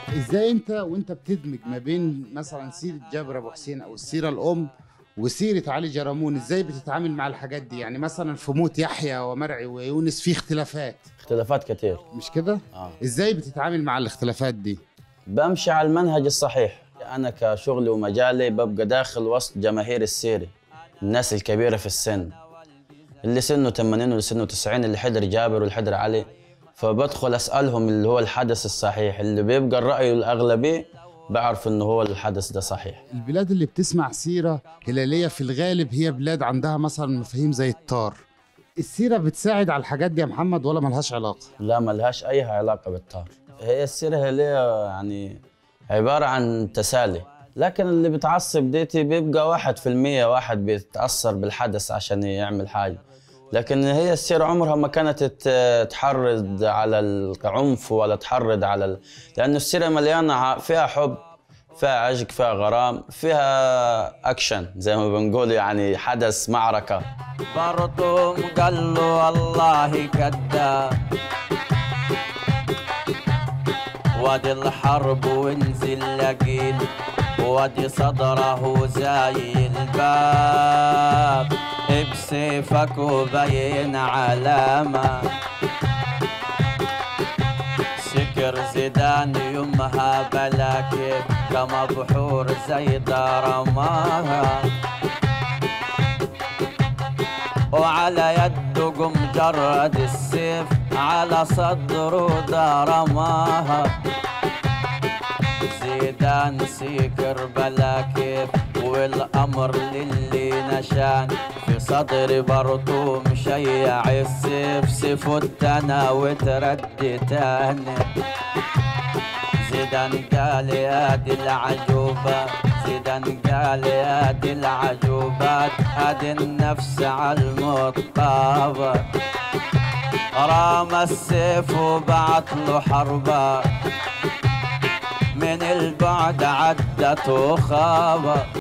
ازاي انت وانت بتدمج ما بين مثلا سيره جابر ابو حسين او السيره الام وسيره علي جرامون ازاي بتتعامل مع الحاجات دي يعني مثلا في موت يحيى ومرعي ويونس في اختلافات اختلافات كتير مش كده آه. ازاي بتتعامل مع الاختلافات دي بمشي على المنهج الصحيح أنا كشغلي ومجالي ببقى داخل وسط جماهير السيرة الناس الكبيرة في السن اللي سنه 80 واللي سنه 90 اللي حضر جابر واللي حضر علي فبدخل أسألهم اللي هو الحدث الصحيح اللي بيبقى الرأي الأغلبي بعرف إنه هو الحدث ده صحيح البلاد اللي بتسمع سيره هلاليه في الغالب هي بلاد عندها مثلا مفاهيم زي الطار السيره بتساعد على الحاجات دي يا محمد ولا ملهاش علاقه لا ملهاش أي علاقة بالطار هي السيرة هي يعني عبارة عن تسالي لكن اللي بتعصب ديتي بيبقى واحد في المية واحد بيتأثر بالحدث عشان يعمل حاجة لكن هي السيرة عمرها ما كانت ت- تحرض على العنف ولا تحرض على ال... لأنه السيرة مليانة ع- فيها حب فيها عشق فيها غرام فيها أكشن زي ما بنقول يعني حدث معركة برضو قال له والله كذاب وادي الحرب وانزل لقيل وادي صدره زي الباب بسيفك وبين علامة سكر زيدان يمها بلاكب كما بحور زي رماها وعلى يده قم جرد السيف على صدره رماها زيدان سيكر بلا كيف والامر للي نشان في صدري برضو مشيع السيف سيف التنا وتردي تاني زيدان قال يا دي العجوبة زيدان قال يا دي العجوبات هادي النفس على المطابة رام السيف وبعت له حربة من البعد عدت وخابة